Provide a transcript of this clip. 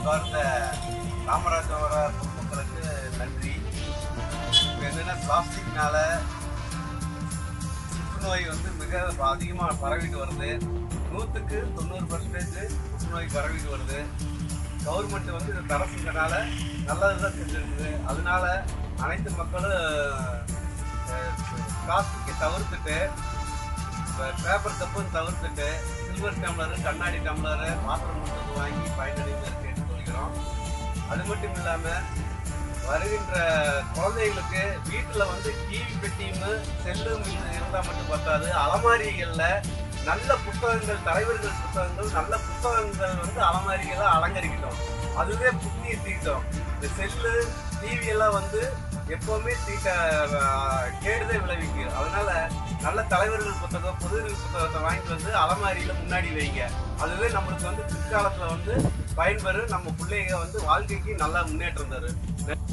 அன்பார்ந்த ராமராஜவர பொதுமக்களுக்கு நன்றி இப்போ என்னென்னா பிளாஸ்டிக்னால புற்றுநோய் வந்து மிக அதிகமாக பரவிட்டு வருது நூற்றுக்கு தொண்ணூறு பர்சன்டேஜ் புற்றுநோய் பரவிட்டு வருது கவர்மெண்ட் வந்து இதை தடை செஞ்சனால நல்லது தான் செஞ்சிருக்குது அதனால அனைத்து மக்களும் பிளாஸ்டிக்கை தவிர்த்துட்டு பேப்பர் கப்பும் தவிர்த்துட்டு சில்வர் டம்ளரு கண்ணாடி டம்ளரு பாத்திரம் கொடுத்து வாங்கி பயனடைந்து கேட்டுக்கொள்கிறோம் அது மட்டும் இல்லாமல் வருகின்ற குழந்தைகளுக்கு வீட்டில் வந்து டிவி பெட்டியும் செல்லும் இருந்தால் மட்டும் பத்தாது அலமாரிகளில் நல்ல புத்தகங்கள் தலைவர்கள் புத்தகங்கள் நல்ல புத்தகங்கள் வந்து அலமாரிகளை அலங்கரிக்கட்டும் அதுவே புத்திய தீட்டம் இந்த செல்லு டிவி எல்லாம் வந்து எப்பவுமே தீட்ட அஹ், கேடுதே விளைவிக்கும் அதனால நல்ல தலைவர்கள் புத்தகம் பொதுவில் புத்தகத்தை வாங்கிட்டு வந்து அலமாரியில முன்னாடி வைங்க அதுவே நம்மளுக்கு வந்து பிற்காலத்துல வந்து பயன்பெறும் நம்ம பிள்ளைங்க வந்து வாழ்க்கைக்கு நல்லா முன்னேற்றம் தரும்